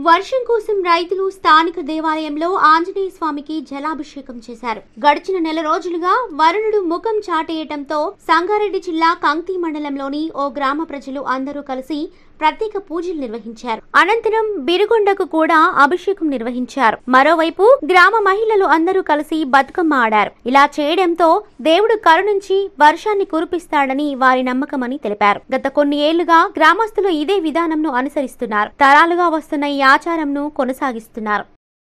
వర్షం కోసం రైతులు స్థానిక దేవాలయంలో ఆంజనేయ స్వామికి జలాభిషేకం చేశారు గడిచిన నెల రోజులుగా వరుణుడు ముఖం చాటేయటంతో సంగారెడ్డి జిల్లా కంక్తి మండలంలోని ఓ గ్రామ ప్రజలు అందరూ కలిసి ప్రత్యేక పూజలు నిర్వహించారు అనంతరం బిరుగొండకు కూడా అభిషేకం నిర్వహించారు మరోవైపు గ్రామ మహిళలు అందరూ కలిసి బతుకమ్మ ఆడారు ఇలా చేయడంతో దేవుడు కరుణించి వర్షాన్ని కురిపిస్తాడని వారి నమ్మకమని తెలిపారు గత కొన్ని ఏళ్లుగా గ్రామస్తులు ఇదే విధానంను అనుసరిస్తున్నారు తరాలుగా వస్తున్న ఈ ఆచారంను కొనసాగిస్తున్నారు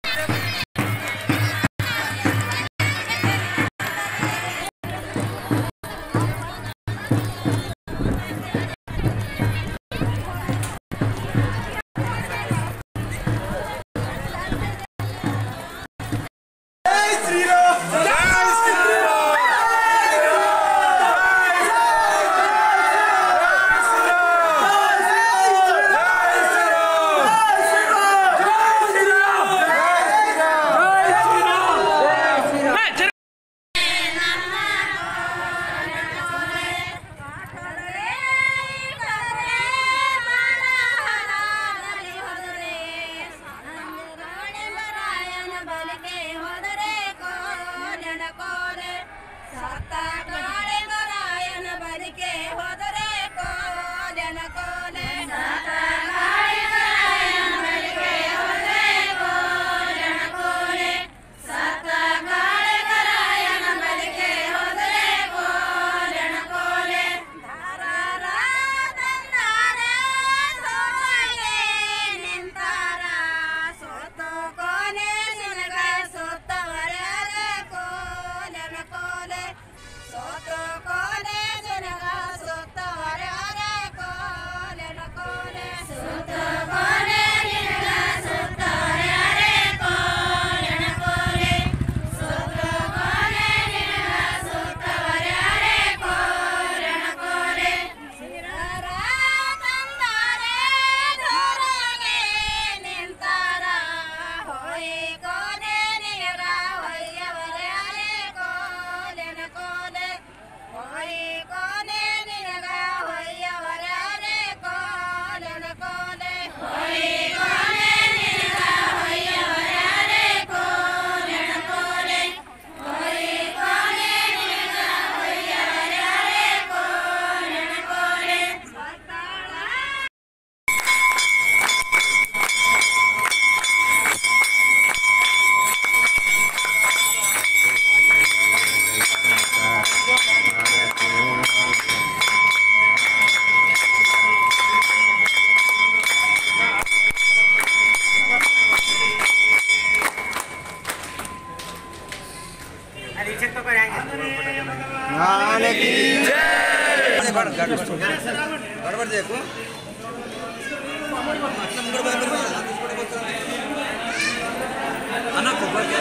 गड़बड़ देखो అన్న కొబ్బరి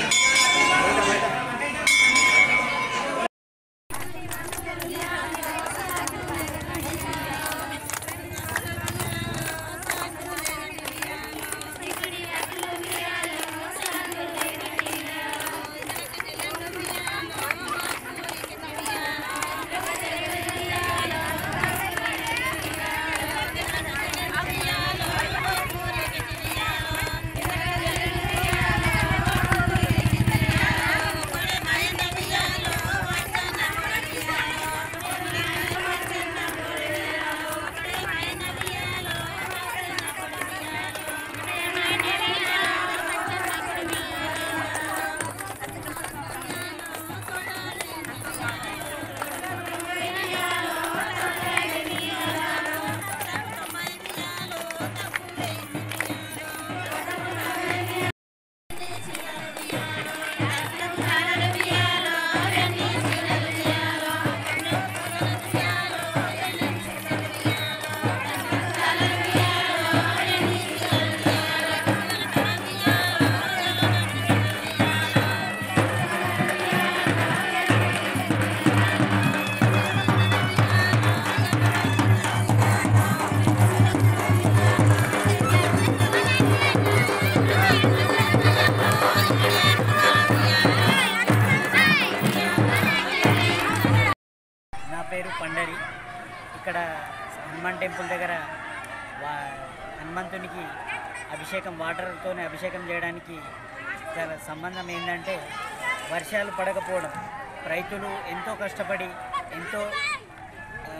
నా పేరు పండరి ఇక్కడ హనుమాన్ టెంపుల్ దగ్గర వా హనుమంతునికి అభిషేకం వాటర్తోనే అభిషేకం చేయడానికి గల సంబంధం ఏంటంటే వర్షాలు పడకపోవడం రైతులు ఎంతో కష్టపడి ఎంతో ఆ,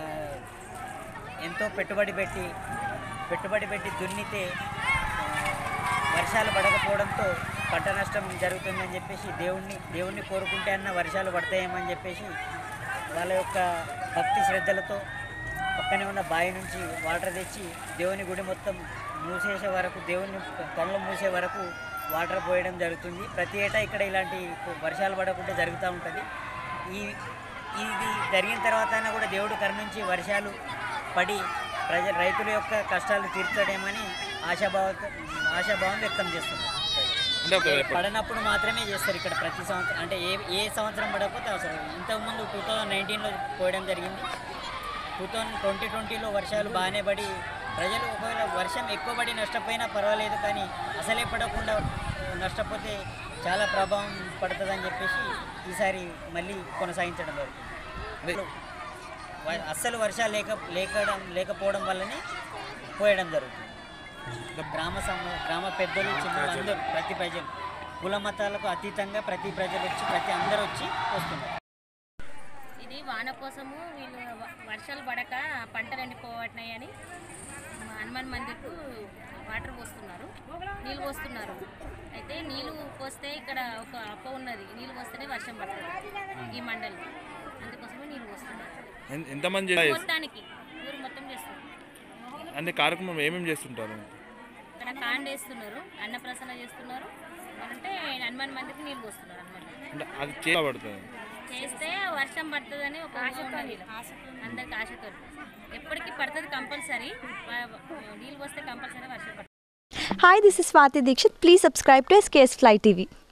ఎంతో పెట్టుబడి పెట్టి పెట్టుబడి పెట్టి దున్నితే ఆ, వర్షాలు పడకపోవడంతో పంట నష్టం జరుగుతుందని చెప్పేసి దేవుణ్ణి దేవుణ్ణి కోరుకుంటే అన్న వర్షాలు పడతాయేమని చెప్పేసి వాళ్ళ యొక్క భక్తి శ్రద్ధలతో పక్కనే ఉన్న బావి నుంచి వాటర్ తెచ్చి దేవుని గుడి మొత్తం మూసేసే వరకు దేవుని కళ్ళు మూసే వరకు వాటర్ పోయడం జరుగుతుంది ప్రతి ఏటా ఇక్కడ ఇలాంటి వర్షాలు పడకుండా జరుగుతూ ఉంటుంది ఈ ఇది జరిగిన తర్వాత అయినా కూడా దేవుడు కరుణించి వర్షాలు పడి ప్రజ రైతుల యొక్క కష్టాలు తీర్చడేమని ఆశాభావ ఆశాభావం వ్యక్తం చేస్తున్నారు అంటే ఒక పడనప్పుడు మాత్రమే చేస్తారు ఇక్కడ ప్రతి సంవత్సరం అంటే ఏ ఏ సంవత్సరం పడకపోతే అవసరం ఇంతకుముందు టూ థౌజండ్ నైన్టీన్లో పోయడం జరిగింది టూ థౌజండ్ ట్వంటీ ట్వంటీలో వర్షాలు బాగానే పడి ప్రజలు ఒకవేళ వర్షం ఎక్కువ పడి నష్టపోయినా పర్వాలేదు కానీ అసలే పడకుండా నష్టపోతే చాలా ప్రభావం పడుతుందని చెప్పేసి ఈసారి మళ్ళీ కొనసాగించడం జరుగుతుంది వ- అస్సలు వర్షాలు లేక లేకడం లేకపోవడం వల్లనే పోయడం జరుగుతుంది గ్రామ సమ గ్రామ పెద్దలు చిన్నలు అందరూ ప్రతి ప్రజలు కుల మతాలకు అతీతంగా ప్రతి ప్రజలు వచ్చి ప్రతి అందరూ వచ్చి వస్తున్నారు ఇది వాన కోసము వీళ్ళు వ- వర్షాలు పడక పంటలు ఎండిపోవట్నాయని హనుమాన్ మందిర్కు వాటర్ పోస్తున్నారు నీళ్ళు పోస్తున్నారు అయితే నీళ్ళు పోస్తే ఇక్కడ ఒక అప్ప ఉన్నది నీళ్ళు పోస్తేనే వర్షం పడుతుంది ఈ మండలి అందుకోసమే నీళ్ళు పోస్తున్నారు ఎన్- ఎంతమంది చేస్తారు? మొత్తానికి ఊరు మొత్తం చేస్తున్నారు అంటే కార్యక్రమం ఏమేమి చేస్తుంటారు ఇక్కడ కాండ వేస్తున్నారు అన్నప్రసన్న చేస్తున్నారు అంటే హనుమాన్ మందికి నీళ్ళు పోస్తున్నారు అన్నమాట అంటే అది చేయబడుతుంది చేస్తే వర్షం పడుతుందని ఒక ఆశ ఉన్నది అందరికి ఆశతో ఎప్పటికీ పడుతుంది కంపల్సరీ నీళ్ళు వస్తే కంపల్సరీ వర్షం పడుతుంది Hi, this is Swati Dikshit. Please subscribe to SKS Fly TV.